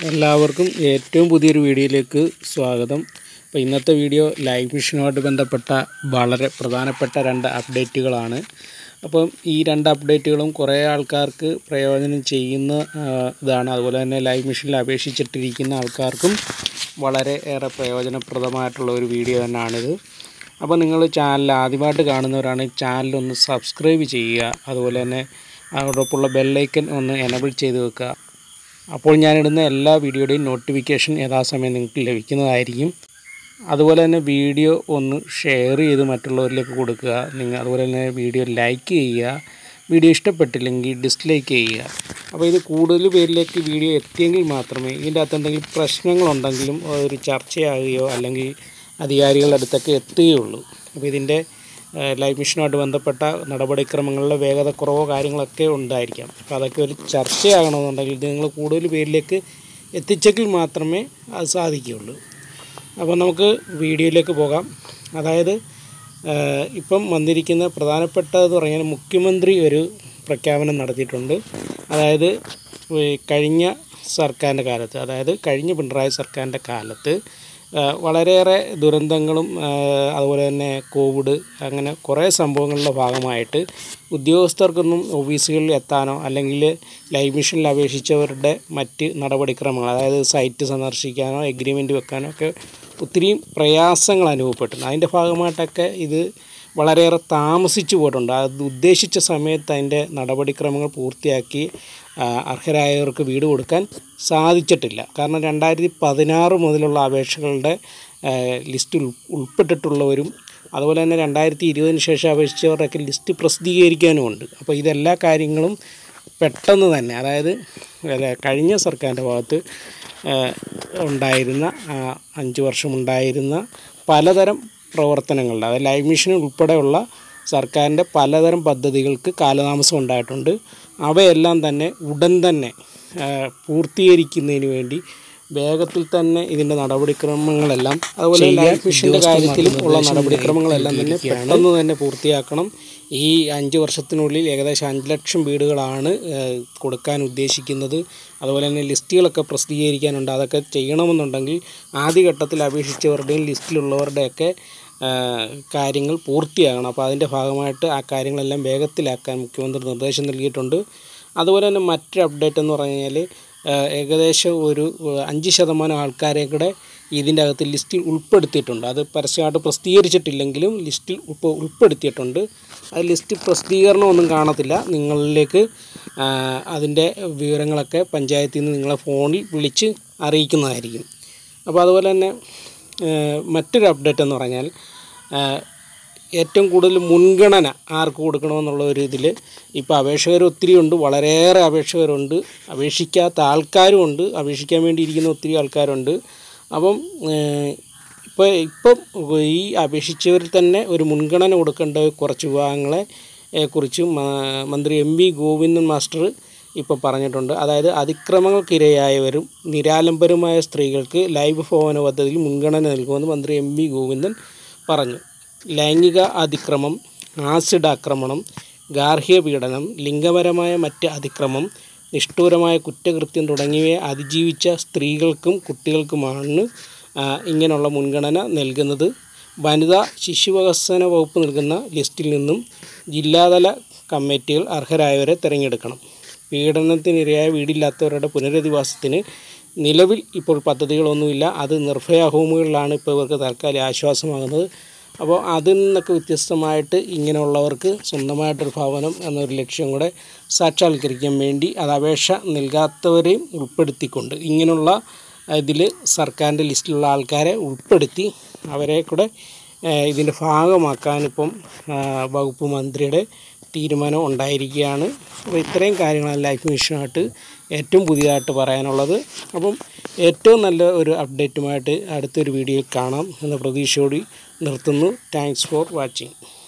എല്ലാവർക്കും ഏറ്റവും പുതിയൊരു വീഡിയോയിലേക്ക് സ്വാഗതം അപ്പോൾ ഇന്നത്തെ വീഡിയോ ലൈഫ് മിഷനുമായിട്ട് ബന്ധപ്പെട്ട വളരെ പ്രധാനപ്പെട്ട രണ്ട് അപ്ഡേറ്റുകളാണ് അപ്പം ഈ രണ്ട് അപ്ഡേറ്റുകളും കുറേ ആൾക്കാർക്ക് പ്രയോജനം ചെയ്യുന്ന ആ, ഇതാണ് അതുപോലെ തന്നെ ലൈഫ് മിഷനിൽ അപേക്ഷിച്ചിട്ടിരിക്കുന്ന ആൾക്കാർക്കും വളരെ ഏറെ പ്രയോജനപ്രദമായിട്ടുള്ള ഒരു വീഡിയോ തന്നെയാണിത് അപ്പോൾ നിങ്ങൾ ചാനൽ ആദ്യമായിട്ട് കാണുന്നവരാണെങ്കിൽ ചാനലൊന്ന് സബ്സ്ക്രൈബ് ചെയ്യുക അതുപോലെ തന്നെ അതോടൊപ്പമുള്ള ബെല്ലൈക്കൻ ഒന്ന് എനബിൾ ചെയ്ത് വെക്കുക അപ്പോൾ ഞാനിടുന്ന എല്ലാ വീഡിയോയുടെയും നോട്ടിഫിക്കേഷൻ യഥാസമയം നിങ്ങൾക്ക് ലഭിക്കുന്നതായിരിക്കും അതുപോലെ തന്നെ വീഡിയോ ഒന്ന് ഷെയർ ചെയ്ത് മറ്റുള്ളവരിലേക്ക് കൊടുക്കുക നിങ്ങൾ അതുപോലെ തന്നെ വീഡിയോ ലൈക്ക് ചെയ്യുക വീഡിയോ ഇഷ്ടപ്പെട്ടില്ലെങ്കിൽ ഡിസ്ലൈക്ക് ചെയ്യുക അപ്പോൾ ഇത് കൂടുതൽ പേരിലേക്ക് വീഡിയോ എത്തിയെങ്കിൽ മാത്രമേ ഇതിൻ്റെ അകത്ത് എന്തെങ്കിലും പ്രശ്നങ്ങളുണ്ടെങ്കിലും ഒരു ചർച്ചയാകുകയോ അല്ലെങ്കിൽ അധികാരികളുടെ അടുത്തൊക്കെ എത്തുകയുള്ളൂ അപ്പോൾ ഇതിൻ്റെ ഏഹ്, ലൈഫ് മിഷനുമായിട്ട് ബന്ധപ്പെട്ട നടപടിക്രമങ്ങളിലെ വേഗതക്കുറവോ കാര്യങ്ങളൊക്കെ ഉണ്ടായിരിക്കാം അപ്പോൾ അതൊക്കെ ഒരു ചർച്ചയാകണമെന്നുണ്ടെങ്കിൽ ഇത് നിങ്ങൾ കൂടുതൽ പേരിലേക്ക് എത്തിച്ചെങ്കിൽ മാത്രമേ അത് സാധിക്കുകയുള്ളൂ അപ്പോൾ നമുക്ക് വീഡിയോയിലേക്ക് പോകാം അതായത് ഏഹ്, ഇപ്പം വന്നിരിക്കുന്ന പ്രധാനപ്പെട്ടതെന്ന് പറഞ്ഞാൽ മുഖ്യമന്ത്രി ഒരു പ്രഖ്യാപനം നടത്തിയിട്ടുണ്ട് അതായത് ഈ കഴിഞ്ഞ സർക്കാരിൻ്റെ കാലത്ത് അതായത് കഴിഞ്ഞ പിണറായി സർക്കാരിൻ്റെ കാലത്ത് ഏഹ്, വളരെയേറെ ദുരന്തങ്ങളും ഏഹ്, അതുപോലെ തന്നെ കോവിഡ് അങ്ങനെ കുറേ സംഭവങ്ങളുടെ ഭാഗമായിട്ട് ഉദ്യോഗസ്ഥർക്കൊന്നും ഓഫീസുകളിൽ എത്താനോ അല്ലെങ്കിൽ ലൈഫ് മിഷനിൽ അപേക്ഷിച്ചവരുടെ മറ്റ് നടപടിക്രമങ്ങൾ അതായത് സൈറ്റ് സന്ദർശിക്കാനോ എഗ്രിമെൻറ്റ് വെക്കാനോ ഒക്കെ ഒത്തിരിയും പ്രയാസങ്ങൾ അനുഭവപ്പെട്ടിട്ടുണ്ട് അതിൻ്റെ ഭാഗമായിട്ടൊക്കെ ഇത് വളരെയേറെ താമസിച്ചു പോയിട്ടുണ്ട് അത് ഉദ്ദേശിച്ച സമയത്ത് അതിൻ്റെ നടപടിക്രമങ്ങൾ പൂർത്തിയാക്കി ആ, അർഹരായവർക്ക് വീട് കൊടുക്കാൻ സാധിച്ചിട്ടില്ല കാരണം രണ്ടായിരത്തി പതിനാറ് മുതലുള്ള അപേക്ഷകളുടെ ആ, ലിസ്റ്റിൽ ഉൾ- ഉൾപ്പെട്ടിട്ടുള്ളവരും അതുപോലെ തന്നെ രണ്ടായിരത്തി ഇരുപതിന് ശേഷം അപേക്ഷിച്ചവരുടെയൊക്കെ ലിസ്റ്റ് പ്രസിദ്ധീകരിക്കാനുമുണ്ട് അപ്പോൾ ഇതെല്ലാ കാര്യങ്ങളും പെട്ടെന്ന് തന്നെ അതായത് അല്ല, കഴിഞ്ഞ സർക്കാരിൻ്റെ ഭാഗത്ത് ആ, ഉണ്ടായിരുന്ന ആ, അഞ്ച് വർഷം ഉണ്ടായിരുന്ന പലതരം പ്രവർത്തനങ്ങളുടെ അതായത് ലൈഫ് മിഷൻ ഉൾപ്പെടെയുള്ള സർക്കാരിൻ്റെ പലതരം പദ്ധതികൾക്ക് കാലതാമസം ഉണ്ടായിട്ടുണ്ട് അവയെല്ലാം തന്നെ ഉടൻ തന്നെ ആ, പൂർത്തീകരിക്കുന്നതിന് വേണ്ടി വേഗത്തിൽ തന്നെ ഇതിൻ്റെ നടപടിക്രമങ്ങളെല്ലാം അതുപോലെ ലൈഫ് മിഷൻ്റെ കാര്യത്തിലും ഉള്ള നടപടിക്രമങ്ങളെല്ലാം തന്നെ പെട്ടെന്ന് തന്നെ പൂർത്തിയാക്കണം ഈ അഞ്ച് വർഷത്തിനുള്ളിൽ ഏകദേശം അഞ്ച് ലക്ഷം വീടുകളാണ് ഏഹ്, കൊടുക്കാൻ ഉദ്ദേശിക്കുന്നത് അതുപോലെ തന്നെ ലിസ്റ്റുകളൊക്കെ പ്രസിദ്ധീകരിക്കാനുണ്ട് അതൊക്കെ ചെയ്യണമെന്നുണ്ടെങ്കിൽ ആദ്യഘട്ടത്തിൽ അപേക്ഷിച്ചവരുടെയും ലിസ്റ്റിലുള്ളവരുടെയൊക്കെ ഏഹ്, കാര്യങ്ങൾ പൂർത്തിയാകണം അപ്പോൾ അതിൻ്റെ ഭാഗമായിട്ട് ആ കാര്യങ്ങളെല്ലാം വേഗത്തിലാക്കാൻ മുഖ്യമന്ത്രി നിർദ്ദേശം നൽകിയിട്ടുണ്ട് അതുപോലെ തന്നെ മറ്റൊരു അപ്ഡേറ്റ് എന്ന് പറഞ്ഞു കഴിഞ്ഞാൽ ഏഹ്, ഏകദേശം ഒരു ഏഹ്, അഞ്ച് ശതമാനം ആൾക്കാരെ കൂടെ ഇതിൻ്റെ അകത്ത് ലിസ്റ്റിൽ ഉൾപ്പെടുത്തിയിട്ടുണ്ട് അത് പരസ്യമായിട്ട് പ്രസിദ്ധീകരിച്ചിട്ടില്ലെങ്കിലും ലിസ്റ്റിൽ ഇപ്പോൾ ഉൾപ്പെടുത്തിയിട്ടുണ്ട് അത് ലിസ്റ്റ് പ്രസിദ്ധീകരണമൊന്നും കാണത്തില്ല നിങ്ങളിലേക്ക് ആ, അതിൻ്റെ വിവരങ്ങളൊക്കെ പഞ്ചായത്തിൽ നിന്ന് നിങ്ങളെ ഫോണിൽ വിളിച്ച് അറിയിക്കുന്നതായിരിക്കും അപ്പോൾ അതുപോലെ തന്നെ ഏഹ്, മറ്റൊരു അപ്ഡേറ്റ് എന്ന് പറഞ്ഞാൽ ഏഹ്, ഏറ്റവും കൂടുതൽ മുൻഗണന ആർക്ക് കൊടുക്കണമെന്നുള്ള ഒരു ഇതിൽ ഇപ്പോൾ അപേക്ഷകർ ഒത്തിരി ഉണ്ട് വളരെയേറെ അപേക്ഷകരുണ്ട് അപേക്ഷിക്കാത്ത ആൾക്കാരും ഉണ്ട് അപേക്ഷിക്കാൻ വേണ്ടി ഇരിക്കുന്ന ഒത്തിരി ആൾക്കാരുണ്ട് അപ്പം ഏഹ്, ഇപ്പോൾ ഇപ്പം ഈ അപേക്ഷിച്ചവരിൽ തന്നെ ഒരു മുൻഗണന കൊടുക്കേണ്ട കുറച്ച് വിഭാഗങ്ങളെ ഏഹ്, കുറിച്ച് മ- മന്ത്രി എം വി ഗോവിന്ദൻ മാസ്റ്റർ ഇപ്പോൾ പറഞ്ഞിട്ടുണ്ട് അതായത് അതിക്രമങ്ങൾക്കിരയായവരും നിരാലംബരുമായ സ്ത്രീകൾക്ക് ലൈവ് ഭവന പദ്ധതിയിൽ മുൻഗണന നൽകുമെന്ന് മന്ത്രി എം വി ഗോവിന്ദൻ പറഞ്ഞു ലൈംഗിക അതിക്രമം ആസിഡ് ആക്രമണം ഗാർഹിക പീഡനം ലിംഗപരമായ മറ്റ് അതിക്രമം നിഷ്ഠൂരമായ കുറ്റകൃത്യം തുടങ്ങിയവയെ അതിജീവിച്ച സ്ത്രീകൾക്കും കുട്ടികൾക്കുമാണ് ആ, ഇങ്ങനെയുള്ള മുൻഗണന നൽകുന്നത് വനിതാ ശിശുവികസന വകുപ്പ് നൽകുന്ന ലിസ്റ്റിൽ നിന്നും ജില്ലാതല കമ്മിറ്റികൾ അർഹരായവരെ തിരഞ്ഞെടുക്കണം പീഡനത്തിനിരയായ വീടില്ലാത്തവരുടെ പുനരധിവാസത്തിന് നിലവിൽ ഇപ്പോൾ പദ്ധതികളൊന്നുമില്ല അത് നിർഭയ ഹോമുകളിലാണ് ഇപ്പോൾ ഇവർക്ക് തൽക്കാലം ആശ്വാസമാകുന്നത് അപ്പോൾ അതിൽ നിന്നൊക്കെ വ്യത്യസ്തമായിട്ട് ഇങ്ങനെയുള്ളവർക്ക് സ്വന്തമായിട്ടൊരു ഭവനം എന്നൊരു ലക്ഷ്യം കൂടെ സാക്ഷാത്കരിക്കാൻ വേണ്ടി അത് അപേക്ഷ നൽകാത്തവരെയും ഉൾപ്പെടുത്തിക്കൊണ്ട് ഇങ്ങനെയുള്ള ഇതിൽ സർക്കാരിൻ്റെ ലിസ്റ്റിലുള്ള ആൾക്കാരെ ഉൾപ്പെടുത്തി അവരെ കൂടെ ഏഹ്, ഇതിൻ്റെ ഭാഗമാക്കാനിപ്പം ആ, വകുപ്പ് മന്ത്രിയുടെ തീരുമാനം ഉണ്ടായിരിക്കുകയാണ് അപ്പോൾ ഇത്രയും കാര്യങ്ങളാണ് ലൈഫ് മിഷനുമായിട്ട് ഏറ്റവും പുതിയതായിട്ട് പറയാനുള്ളത് അപ്പം ഏറ്റവും നല്ല ഒരു അപ്ഡേറ്റുമായിട്ട് അടുത്തൊരു വീഡിയോയിൽ കാണാം എന്ന പ്രതീക്ഷയോടെ നിർത്തുന്നു താങ്ക്സ് ഫോർ വാച്ചിങ്